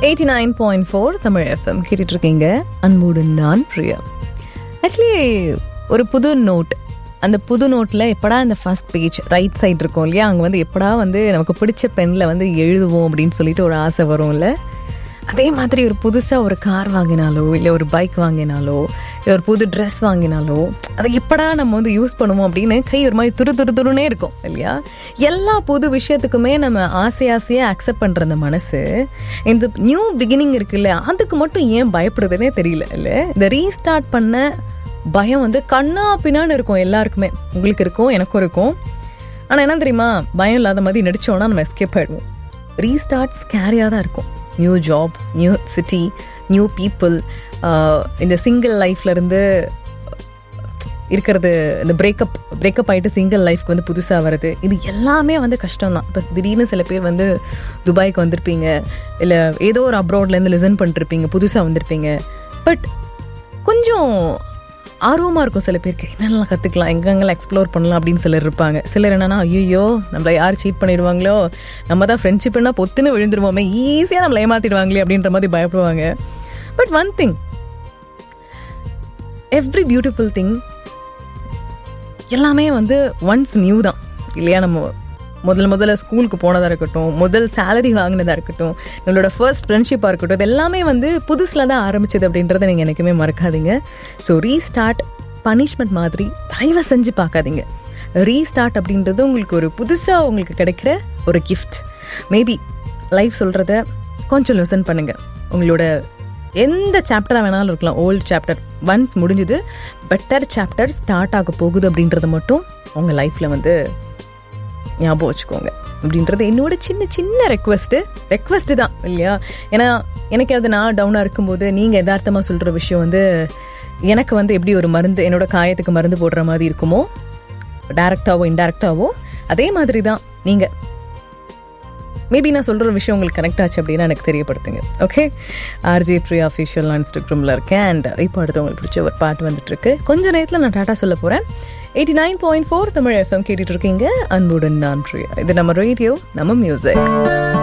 eighty nine point four Tamil FM கேட்டுட்டு இருக்கீங்க அன்போடு நான் பிரியா ஆக்சுவலி ஒரு புது நோட் அந்த புது நோட்டில் எப்படா இந்த ஃபர்ஸ்ட் பேஜ் ரைட் சைடு இருக்கும் இல்லையா அங்கே வந்து எப்படா வந்து நமக்கு பிடிச்ச பெனில் வந்து எழுதுவோம் அப்படின்னு சொல்லிட்டு ஒரு ஆசை வரும்ல அதே மாதிரி ஒரு புதுசாக ஒரு கார் வாங்கினாலோ இல்லை ஒரு பைக் வாங்கினாலோ இல்லை ஒரு புது ட்ரெஸ் வாங்கினாலோ அதை எப்படா நம்ம வந்து யூஸ் பண்ணுவோம் அப்படின்னு கை ஒரு மாதிரி துரு துரு துருனே இருக்கும் இல்லையா எல்லா புது விஷயத்துக்குமே நம்ம ஆசை ஆசையாக அக்செப்ட் பண்ணுற அந்த மனசு இந்த நியூ பிகினிங் இருக்குல்ல அதுக்கு மட்டும் ஏன் பயப்படுதுன்னே தெரியல இல்லை இந்த ரீஸ்டார்ட் பண்ண பயம் வந்து கண்ணா பின்னான்னு இருக்கும் எல்லாருக்குமே உங்களுக்கு இருக்கும் எனக்கும் இருக்கும் ஆனால் என்ன தெரியுமா பயம் இல்லாத மாதிரி நடிச்சோன்னா நம்ம எஸ்கேப் ஆயிடுவோம் ரீஸ்டார்ட் ஸ்கேரியாக தான் இருக்கும் new job new city new people இந்த சிங்கிள் லைஃப்லேருந்து இருக்கிறது இந்த பிரேக்கப் பிரேக்கப் ஆகிட்டு சிங்கிள் லைஃப்க்கு வந்து புதுசாக வருது இது எல்லாமே வந்து கஷ்டம் தான் இப்போ திடீர்னு சில பேர் வந்து துபாய்க்கு வந்திருப்பீங்க இல்லை ஏதோ ஒரு அப்ராட்லேருந்து லிசன் பண்ணிருப்பீங்க புதுசாக வந்திருப்பீங்க பட் கொஞ்சம் ஆர்வமாக இருக்கும் சில பேருக்கு என்னெல்லாம் கற்றுக்கலாம் எங்கெங்கெல்லாம் எக்ஸ்ப்ளோர் பண்ணலாம் அப்படின்னு சிலர் இருப்பாங்க சிலர் என்னன்னா ஐயோ நம்மளை யார் சீட் பண்ணிடுவாங்களோ நம்ம தான் ஃப்ரெண்ட்ஷிப்னா பொத்துன்னு விழுந்துருவோமே ஈஸியாக நம்மளை ஏமாத்திடுவாங்களே அப்படின்ற மாதிரி பயப்படுவாங்க but one thing every beautiful thing எல்லாமே வந்து ஒன்ஸ் நியூ தான் இல்லையா நம்ம முதல்ல முதல்ல ஸ்கூலுக்கு போனதாக இருக்கட்டும் முதல் சேலரி வாங்கினதாக இருக்கட்டும் நம்மளோட ஃபர்ஸ்ட் ஃப்ரெண்ட்ஷிப்பாக இருக்கட்டும் இது எல்லாமே வந்து புதுசில் தான் ஆரம்பிச்சது அப்படின்றத நீங்கள் எனக்குமே மறக்காதீங்க ஸோ ரீஸ்டார்ட் பனிஷ்மெண்ட் மாதிரி தயவு செஞ்சு பார்க்காதீங்க ரீஸ்டார்ட் அப்படின்றது உங்களுக்கு ஒரு புதுசாக உங்களுக்கு கிடைக்கிற ஒரு கிஃப்ட் மேபி லைஃப் சொல்கிறத கொஞ்சம் லிசன் பண்ணுங்கள் உங்களோட எந்த சாப்டராக வேணாலும் இருக்கலாம் ஓல்டு சாப்டர் ஒன்ஸ் முடிஞ்சுது பெட்டர் சாப்டர் ஸ்டார்ட் ஆக போகுது அப்படின்றத மட்டும் உங்கள் லைஃப்பில் வந்து ஞாபகம் வச்சுக்கோங்க அப்படின்றது என்னோட சின்ன சின்ன ரெக்வஸ்ட்டு ரெக்வஸ்ட்டு தான் இல்லையா ஏன்னா எனக்கு அது நான் டவுனாக இருக்கும்போது நீங்கள் யதார்த்தமாக சொல்கிற விஷயம் வந்து எனக்கு வந்து எப்படி ஒரு மருந்து என்னோட காயத்துக்கு மருந்து போடுற மாதிரி இருக்குமோ டேரெக்டாவோ இன்டெரக்டாவோ அதே மாதிரி தான் நீங்கள் மேபி நான் சொல்கிற விஷயம் உங்களுக்கு கனெக்ட் ஆச்சு அப்படின்னா எனக்கு தெரியப்படுத்துங்க ஓகே ஆர்ஜே ப்ரியா அஃபிஷியல் இன்ஸ்டாகிராமில் இருக்கேன் அண்ட் இப்போ அடுத்து உங்களுக்கு பிடிச்ச ஒரு பாட்டு வந்துட்டு இருக்கு கொஞ்ச நேரத்தில் நான் டாட்டா சொல்ல போகிறேன் eighty nine point four Tamil FM கேட்டுட்டு இருக்கீங்க அன்புடன் நான் பிரியா இது நம்ம ரேடியோ நம்ம மியூசிக்